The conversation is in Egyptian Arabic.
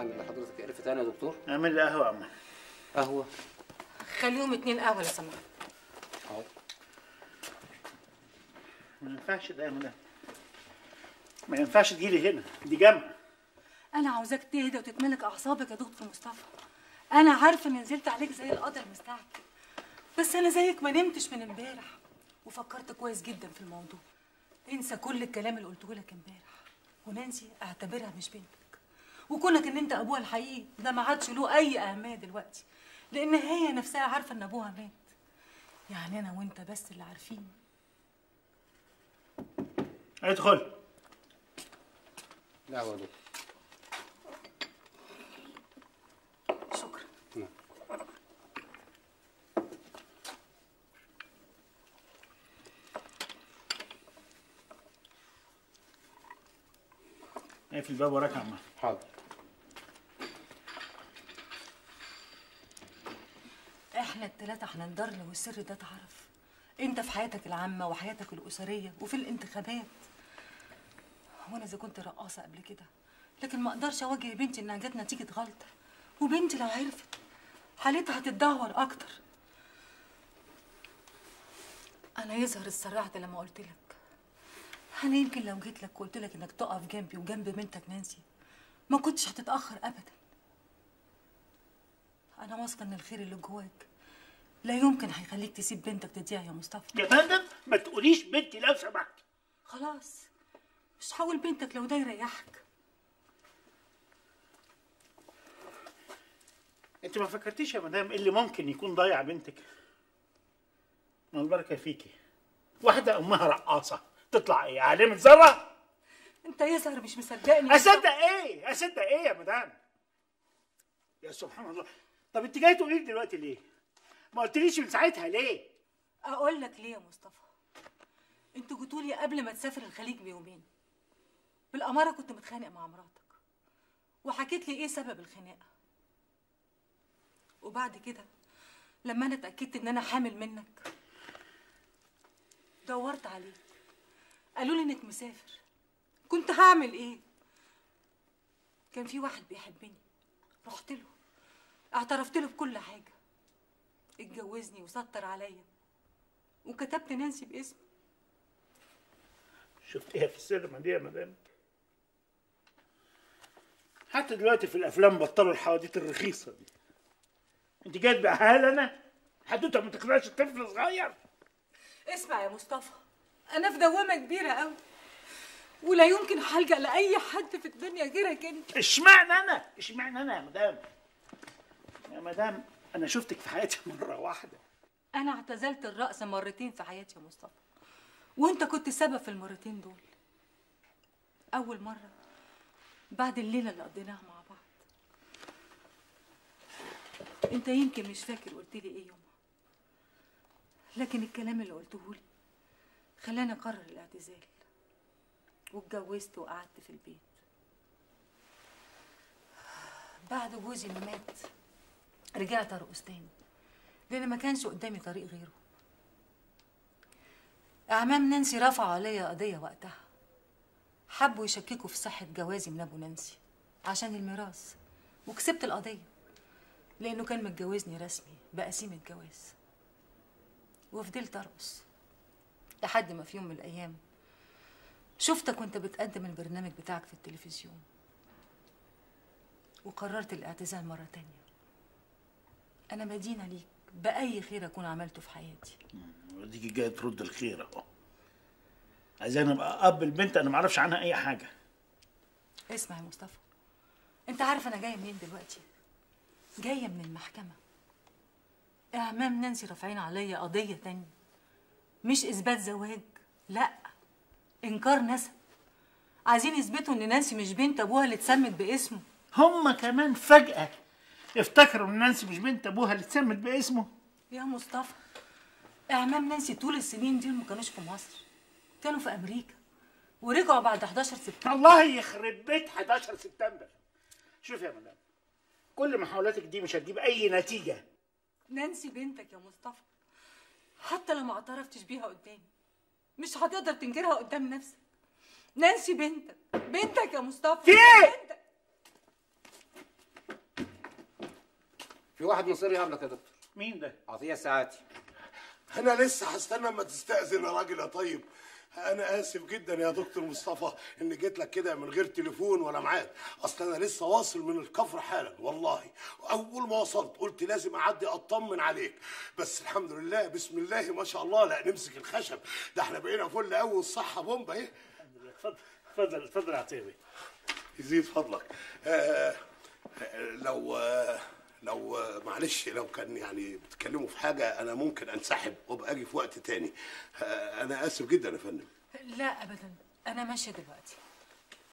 اعمل لحضرتك قرفه تاني يا دكتور اعمل لي قهوه يا عم قهوه خليهم اتنين قهوه لو سمحت حاضر ما ينفعش ده يا مدام ما ينفعش تجيلي هنا دي جامعه انا عاوزاك تهدى وتتملك اعصابك يا دكتور مصطفى انا عارفه اني نزلت عليك زي القدر مستعجل بس انا زيك ما نمتش من امبارح وفكرت كويس جدا في الموضوع انسى كل الكلام اللي قلته لك امبارح ونانسي اعتبرها مش بنتك وكونك ان انت ابوها الحقيقي ده ما عادش له اي اهميه دلوقتي لان هي نفسها عارفه ان ابوها مات يعني انا وانت بس اللي عارفين ادخل قهوه يا دكتور شكرا نعم. اقفل الباب وراك يا عم حاضر احنا التلاتة هننضر لو السر ده اتعرف انت في حياتك العامة وحياتك الأسرية وفي الانتخابات وانا اذا كنت رقاصة قبل كده لكن ما اقدرش اواجه بنتي انها جت نتيجة غلطة وبنتي لو عرفت حالتها هتتدهور اكتر انا يظهر اتسرعت لما قلت لك انا يمكن لو جيت لك وقلت لك انك تقف جنبي وجنب بنتك نانسي ما كنتش هتتأخر ابدا أنا واثقة إن الخير اللي جواك لا يمكن هيخليك تسيب بنتك تضيع يا مصطفى يا فندم ما تقوليش بنتي لو سمحت خلاص مش حاول بنتك لو ده يريحك انت ما فكرتيش يا مدام إيه اللي ممكن يكون ضيع بنتك ما البركه فيكي واحده امها رقاصه تطلع ايه عالمة ذره أنت يظهر مش مصدقني اصدق ايه اصدق ايه يا مدام يا سبحان الله طب انت جاي تقولي لي دلوقتي ليه ما قلتليش من ساعتها ليه أقول لك ليه يا مصطفى أنتوا جيتولي قبل ما تسافر الخليج بيومين بالأمارة كنت متخانق مع مراتك وحكيت لي إيه سبب الخناقة وبعد كده لما أنا اتأكدت إن أنا حامل منك دورت عليك قالوا لي إنك مسافر كنت هعمل إيه؟ كان في واحد بيحبني رحت له اعترفت له بكل حاجة اتجوزني وستر عليا وكتبت نانسي باسمي شفتيها في السينما دي يا مدام حتى دلوقتي في الافلام بطلوا الحواديت الرخيصه دي انت جاي تبيعها لي انا حدوته ما تقنعش طفل صغير اسمع يا مصطفى انا في دوامه كبيره قوي ولا يمكن هلجا لاي حد في الدنيا غيرك انت اشمعنى انا اشمعنى انا يا مدام يا مدام انا شفتك في حياتي مره واحده انا اعتزلت الرقص مرتين في حياتي يا مصطفى وانت كنت سبب في المرتين دول اول مره بعد الليله اللي قضيناها مع بعض انت يمكن مش فاكر قلت لي ايه يومها لكن الكلام اللي قلته لي خلاني اقرر الاعتزال واتجوزت وقعدت في البيت بعد جوزي ما مات رجعت ارقص تاني لان ما كانش قدامي طريق غيره اعمام نانسي رفعوا عليا قضيه وقتها حبوا يشككوا في صحه جوازي من ابو نانسي عشان الميراث وكسبت القضيه لانه كان متجوزني رسمي بقسيمه جواز وفضلت ارقص لحد ما في يوم من الايام شفتك وانت بتقدم البرنامج بتاعك في التلفزيون وقررت الاعتزال مرة تانية أنا مدينة ليك بأي خير أكون عملته في حياتي وديكي جايه ترد الخير اهو عايزاني ابقى اب البنت انا ما اعرفش عنها اي حاجه اسمع يا مصطفى أنت عارف أنا جاية منين دلوقتي جاية من المحكمة إعمام نانسي رافعين عليا قضية تانية مش إثبات زواج لأ إنكار نسب عايزين يثبتوا إن نانسي مش بنت أبوها اللي اتسمت باسمه هم كمان فجاه افتكروا ان نانسي مش بنت ابوها اللي اتسمت باسمه يا مصطفى اعمام نانسي طول السنين دي ما كانوش في مصر كانوا في امريكا ورجعوا بعد 11 سبتمبر الله يخرب بيت 11 سبتمبر شوف يا مدام كل محاولاتك دي مش هتجيب اي نتيجه نانسي بنتك يا مصطفى حتى لو ما اعترفتش بيها قدامي مش هتقدر تنكرها قدام نفسك نانسي بنتك بنتك يا مصطفى في إيه؟ بنتك في واحد مصري يقابلك يا دكتور مين ده عطيه ساعاتي انا لسه هستنى اما تستأذن يا راجل يا طيب انا اسف جدا يا دكتور مصطفى اني جيت لك كده من غير تليفون ولا معاك اصل انا لسه واصل من الكفر حالا والله اول ما وصلت قلت لازم اعدي اطمن عليك بس الحمد لله بسم الله ما شاء الله لا نمسك الخشب ده احنا بقينا فل قوي والصحه بومبا ايه اتفضل اتفضل اتفضل يا عطيه يزيد فضلك آه آه، لو آه لو آه، معلش لو كان يعني بتتكلموا في حاجه انا ممكن انسحب وابقى اجي في وقت تاني آه انا اسف جدا يا فندم لا ابدا انا ماشيه دلوقتي